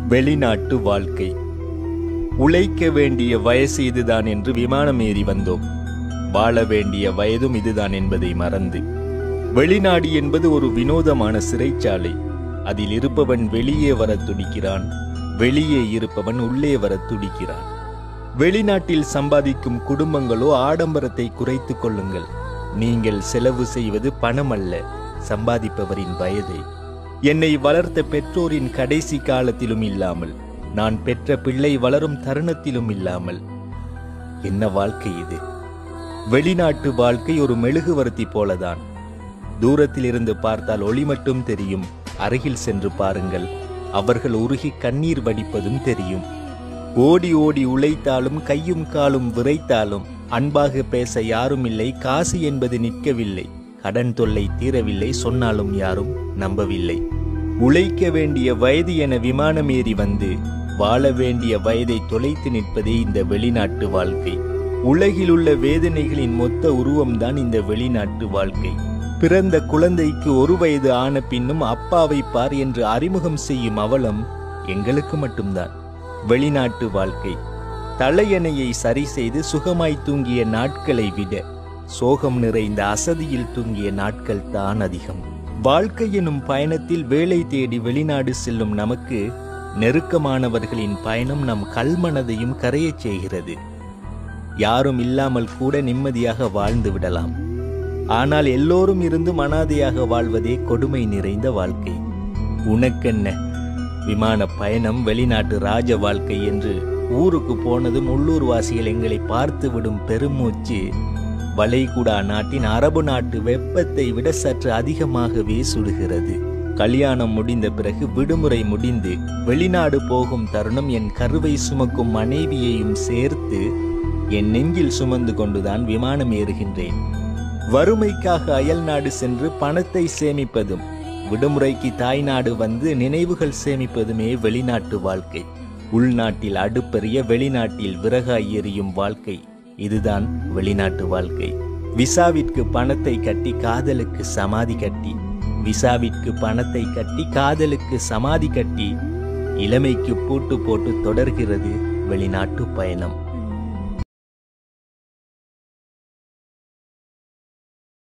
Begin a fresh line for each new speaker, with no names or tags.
வெளிநாட்டு வாழ்க்கை உழைக்க வேண்டிய வயசு இதுதான் என்று விமானம் ஏறி வந்தோம் வாழ வேண்டிய வயதும் இதுதான் என்பதை மறந்து வெளிநாடு என்பது ஒரு வினோதமான சிறைச்சாலை அதில் இருப்பவன் வெளியே வரத் துடிக்கிறான் வெளியே இருப்பவன் உள்ளே வரத் துடிக்கிறான் வெளிநாட்டில் சம்பாதிக்கும் குடும்பங்களோ ஆடம்பரத்தை குறைத்துக் கொள்ளுங்கள் நீங்கள் செலவு செய்வது பணம் அல்ல சம்பாதிப்பவரின் வயதை என்னை வளர்த்த பெற்றோரின் கடைசி காலத்திலும் இல்லாமல் நான் பெற்ற பிள்ளை வளரும் தருணத்திலும் இல்லாமல் என்ன வாழ்க்கை இது வெளிநாட்டு வாழ்க்கை ஒரு மெழுகுவர்த்தி போலதான் தூரத்தில் இருந்து பார்த்தால் ஒளி மட்டும் தெரியும் அருகில் சென்று பாருங்கள் அவர்கள் உருகி கண்ணீர் வடிப்பதும் தெரியும் ஓடி ஓடி உழைத்தாலும் கையும் காலும் விரைத்தாலும் அன்பாக பேச யாரும் இல்லை காசு என்பது நிற்கவில்லை கடன் தொல்லை தீரவில்லை சொன்னாலும் யாரும் நம்பவில்லை உழைக்க வேண்டிய வயது என விமானம் ஏறி வந்து வாழ வேண்டிய வயதை தொலைத்து நிற்பதே இந்த வெளிநாட்டு வாழ்க்கை உலகிலுள்ள வேதனைகளின் மொத்த உருவம்தான் இந்த வெளிநாட்டு வாழ்க்கை பிறந்த குழந்தைக்கு ஒரு வயது ஆன பின்னும் அப்பாவை பார் என்று அறிமுகம் செய்யும் அவலம் எங்களுக்கு மட்டும்தான் வெளிநாட்டு வாழ்க்கை தலையணையை சரி செய்து சுகமாய் தூங்கிய நாட்களை விட சோகம் நிறைந்த அசதியில் தூங்கிய நாட்கள் தான் அதிகம் வாழ்க்கை எனும் பயணத்தில் வேலை தேடி வெளிநாடு செல்லும் நமக்கு நெருக்கமானவர்களின் பயணம் நம் கல்மனதையும் கரையச் செய்கிறது யாரும் இல்லாமல் கூட நிம்மதியாக வாழ்ந்து விடலாம் ஆனால் எல்லோரும் இருந்து அனாதையாக வாழ்வதே கொடுமை நிறைந்த வாழ்க்கை உனக்கென்ன விமான பயணம் வெளிநாட்டு ராஜ வாழ்க்கை என்று ஊருக்கு போனதும் உள்ளூர்வாசிகள் எங்களை பார்த்து விடும் பெருமூச்சு வளைகுடா நாட்டின் அரபு நாட்டு வெப்பத்தை விட சற்று அதிகமாகவே சுடுகிறது கல்யாணம் முடிந்த பிறகு விடுமுறை முடிந்து வெளிநாடு போகும் தருணம் என் கருவை சுமக்கும் மனைவியையும் சேர்த்து என் நெஞ்சில் சுமந்து கொண்டுதான் விமானம் ஏறுகின்றேன் வறுமைக்காக அயல் நாடு சென்று பணத்தை சேமிப்பதும் விடுமுறைக்கு தாய்நாடு வந்து நினைவுகள் சேமிப்பதுமே வெளிநாட்டு வாழ்க்கை உள்நாட்டில் அடுப்பெரிய வெளிநாட்டில் விறகாய் எரியும் வாழ்க்கை இதுதான் வெளிநாட்டு வாழ்க்கை விசாவிற்கு பணத்தை கட்டி காதலுக்கு சமாதி கட்டி விசாவிற்கு பணத்தை கட்டி காதலுக்கு சமாதி கட்டி இளமைக்கு பூட்டு போட்டு தொடர்கிறது வெளிநாட்டு பயணம்